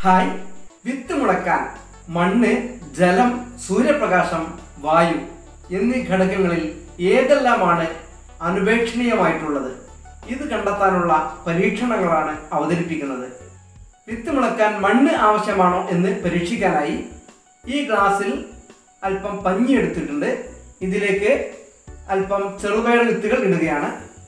hi വിത്ത് മുളക്കാൻ മണ്ണ് ജലം സൂര്യപ്രകാശം വായു എന്നീ ഘടകങ്ങളിൽ ഏതെല്ലാമാണ് അനുപേക്ഷണീയമായിട്ടുള്ളത് ഇത് കണ്ടെത്താനുള്ള പരീക്ഷണങ്ങളാണ് അവതരിപ്പിക്കുന്നത് വിത്ത് മുളക്കാൻ മണ്ണ് ആവശ്യമാണോ എന്ന് പരീക്ഷിക്കാനായി ഈ ഗ്ലാസ്സിൽ അല്പം പഞ്ഞി എടുത്തിട്ടുണ്ട് ഇതിലേക്ക് അല്പം ചെറുപയർ വിത്തുകൾ ഇടുകയാണ്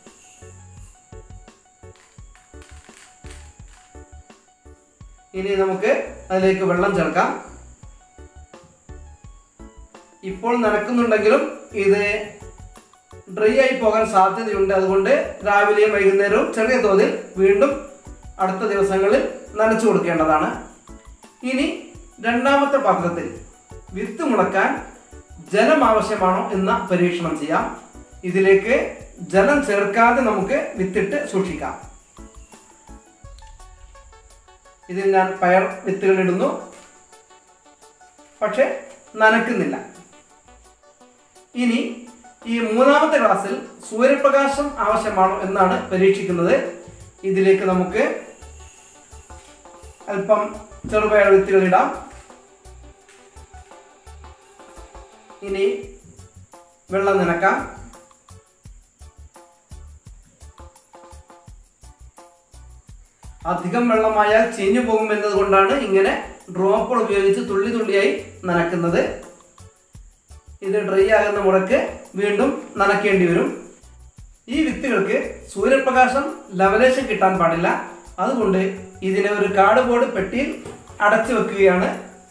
ഇനി നമുക്ക് അതിലേക്ക് വെള്ളം ചേർക്കാം ഇപ്പോൾ നനക്കുന്നുണ്ടെങ്കിലും ഇത് ഡ്രൈ ആയി പോകാൻ സാധ്യതയുണ്ട് അതുകൊണ്ട് രാവിലെയും വൈകുന്നേരവും ചെറിയ തോതിൽ വീണ്ടും അടുത്ത ദിവസങ്ങളിൽ നനച്ചു കൊടുക്കേണ്ടതാണ് ഇനി രണ്ടാമത്തെ പാത്രത്തിൽ വിത്ത് മുളക്കാൻ ജലം ആവശ്യമാണോ എന്ന പരീക്ഷണം ചെയ്യാം ഇതിലേക്ക് ജലം ചേർക്കാതെ നമുക്ക് വിത്തിട്ട് സൂക്ഷിക്കാം ഇതിൽ ഞാൻ പയർ വിത്തുകൾ ഇടുന്നു പക്ഷെ നനക്കുന്നില്ല ഇനി ഈ മൂന്നാമത്തെ ക്ലാസ്സിൽ സൂര്യപ്രകാശം ആവശ്യമാണോ എന്നാണ് പരീക്ഷിക്കുന്നത് ഇതിലേക്ക് നമുക്ക് അല്പം ചെറുപയർ വിത്തുകൾ ഇടാം ഇനി വെള്ളം നനക്കാം അധികം വെള്ളമായാൽ ചീഞ്ഞു പോകും എന്നതുകൊണ്ടാണ് ഇങ്ങനെ ഡ്രോപ്പുകൾ ഉപയോഗിച്ച് തുള്ളി തുള്ളിയായി നനക്കുന്നത് ഇത് ഡ്രൈ ആകുന്ന മുറക്ക് വീണ്ടും നനയ്ക്കേണ്ടി വരും ഈ വിത്തുകൾക്ക് സൂര്യപ്രകാശം ലവലേശം കിട്ടാൻ പാടില്ല അതുകൊണ്ട് ഇതിനെ ഒരു കാർഡ് ബോർഡ് പെട്ടിയിൽ അടച്ചു വെക്കുകയാണ്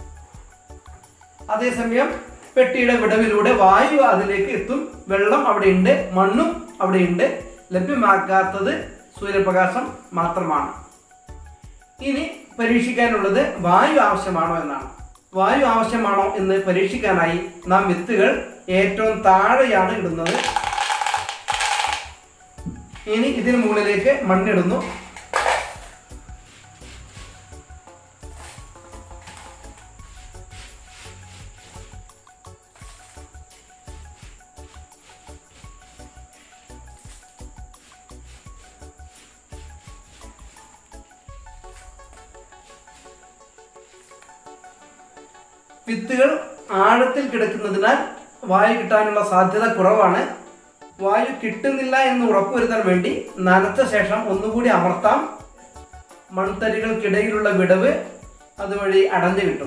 അതേസമയം പെട്ടിയുടെ വിടവിലൂടെ വായു അതിലേക്ക് എത്തും വെള്ളം അവിടെയുണ്ട് മണ്ണും അവിടെയുണ്ട് ലഭ്യമാക്കാത്തത് സൂര്യപ്രകാശം മാത്രമാണ് ഇനി പരീക്ഷിക്കാനുള്ളത് വായു ആവശ്യമാണോ എന്നാണ് വായു ആവശ്യമാണോ എന്ന് പരീക്ഷിക്കാനായി നാം വിത്തുകൾ ഏറ്റവും താഴെയാണ് ഇടുന്നത് ഇനി ഇതിന് മുകളിലേക്ക് മണ്ണിടുന്നു വിത്തുകൾ ആഴത്തിൽ കിടക്കുന്നതിനാൽ വായു കിട്ടാനുള്ള സാധ്യത കുറവാണ് വായു കിട്ടുന്നില്ല എന്ന് ഉറപ്പുവരുത്താൻ വേണ്ടി നനച്ച ശേഷം ഒന്നുകൂടി അമർത്താം മൺതരികൾക്കിടയിലുള്ള വിടവ് അതുവഴി അടഞ്ഞു കിട്ടും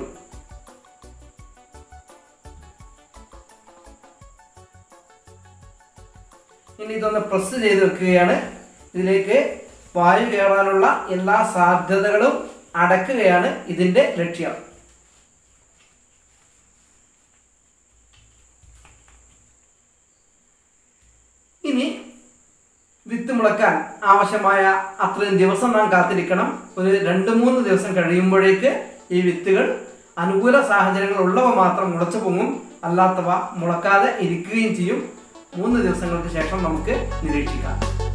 ഇനി ഇതൊന്ന് പ്രസ് ചെയ്ത് വെക്കുകയാണ് ഇതിലേക്ക് വായു കയറാനുള്ള എല്ലാ സാധ്യതകളും അടക്കുകയാണ് ഇതിന്റെ ലക്ഷ്യം ഇനി വിത്ത് മുളക്കാൻ ആവശ്യമായ അത്രയും ദിവസം നാം കാത്തിരിക്കണം ഒരു രണ്ട് മൂന്ന് ദിവസം കഴിയുമ്പോഴേക്ക് ഈ വിത്തുകൾ അനുകൂല സാഹചര്യങ്ങൾ ഉള്ളവ മാത്രം മുളച്ചു പൊങ്ങും അല്ലാത്തവ മുളക്കാതെ ഇരിക്കുകയും ചെയ്യും മൂന്ന് ദിവസങ്ങൾക്ക് ശേഷം നമുക്ക് നിരീക്ഷിക്കാം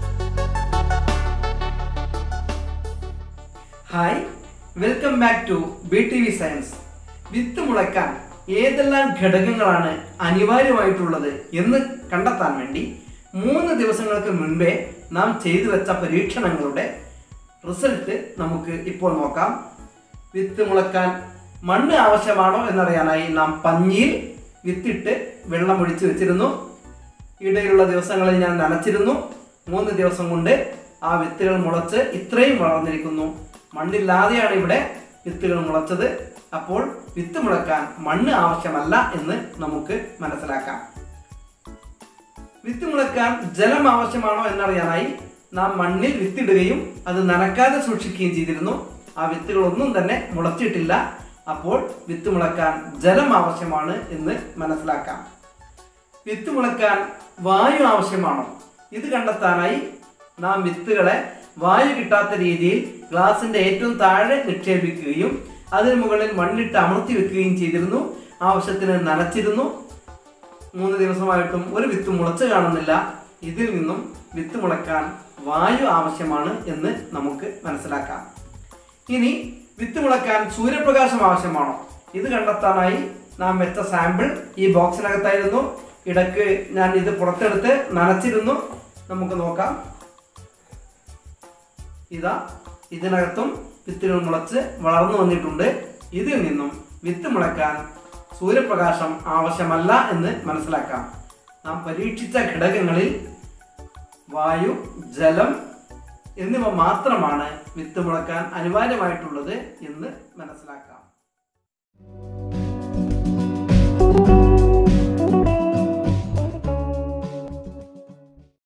hi welcome back to B T V science വിത്ത് മുളയ്ക്കാൻ ഏതെല്ലാം ഘടകങ്ങളാണ് അനിവാര്യമായിട്ടുള്ളത് എന്ന് കണ്ടെത്താൻ വേണ്ടി മൂന്ന് ദിവസങ്ങൾക്ക് മുൻപേ നാം ചെയ്തു വെച്ച പരീക്ഷണങ്ങളുടെ റിസൾട്ട് നമുക്ക് ഇപ്പോൾ നോക്കാം വിത്ത് മുളക്കാൻ മണ്ണ് ആവശ്യമാണോ എന്നറിയാനായി നാം പഞ്ഞിയിൽ വിത്തിട്ട് വെള്ളം ഒഴിച്ചു വെച്ചിരുന്നു ഇടയിലുള്ള ദിവസങ്ങളിൽ ഞാൻ നനച്ചിരുന്നു മൂന്ന് ദിവസം കൊണ്ട് ആ വിത്തുകൾ മുളച്ച് ഇത്രയും വളർന്നിരിക്കുന്നു മണ്ണില്ലാതെയാണ് ഇവിടെ വിത്തുകൾ മുളച്ചത് അപ്പോൾ വിത്ത് മുളക്കാൻ മണ്ണ് ആവശ്യമല്ല എന്ന് നമുക്ക് മനസ്സിലാക്കാം വിത്ത് മുളക്കാൻ ജലം ആവശ്യമാണോ എന്നറിയാനായി നാം മണ്ണിൽ വിത്തിടുകയും അത് നനക്കാതെ സൂക്ഷിക്കുകയും ചെയ്തിരുന്നു ആ വിത്തുകളൊന്നും തന്നെ മുളച്ചിട്ടില്ല അപ്പോൾ വിത്ത് മുളക്കാൻ ജലം ആവശ്യമാണ് എന്ന് മനസ്സിലാക്കാം വിത്ത് മുളക്കാൻ വായു ആവശ്യമാണോ ഇത് കണ്ടെത്താനായി നാം വിത്തുകളെ വായു കിട്ടാത്ത രീതിയിൽ ഗ്ലാസിന്റെ ഏറ്റവും താഴെ നിക്ഷേപിക്കുകയും അതിന് മുകളിൽ മണ്ണിട്ട് അമർത്തി വെക്കുകയും ചെയ്തിരുന്നു ആവശ്യത്തിന് നനച്ചിരുന്നു മൂന്ന് ദിവസമായിട്ടും ഒരു വിത്ത് മുളച്ച് കാണുന്നില്ല ഇതിൽ നിന്നും വിത്ത് മുളക്കാൻ വായു ആവശ്യമാണ് എന്ന് നമുക്ക് മനസ്സിലാക്കാം ഇനി വിത്ത് മുളക്കാൻ സൂര്യപ്രകാശം ആവശ്യമാണോ ഇത് കണ്ടെത്താനായി നാം വെച്ച സാമ്പിൾ ഈ ബോക്സിനകത്തായിരുന്നു ഇടക്ക് ഞാൻ ഇത് പുറത്തെടുത്ത് നനച്ചിരുന്നു നമുക്ക് നോക്കാം ഇതാ ഇതിനകത്തും വിത്തുകൾ മുളച്ച് വളർന്നു വന്നിട്ടുണ്ട് ഇതിൽ നിന്നും വിത്ത് മുളയ്ക്കാൻ സൂര്യപ്രകാശം ആവശ്യമല്ല എന്ന് മനസ്സിലാക്കാം നാം പരീക്ഷിച്ച ഘടകങ്ങളിൽ വായു ജലം എന്നിവ മാത്രമാണ് വിത്ത് മുളക്കാൻ അനിവാര്യമായിട്ടുള്ളത് എന്ന് മനസ്സിലാക്കാം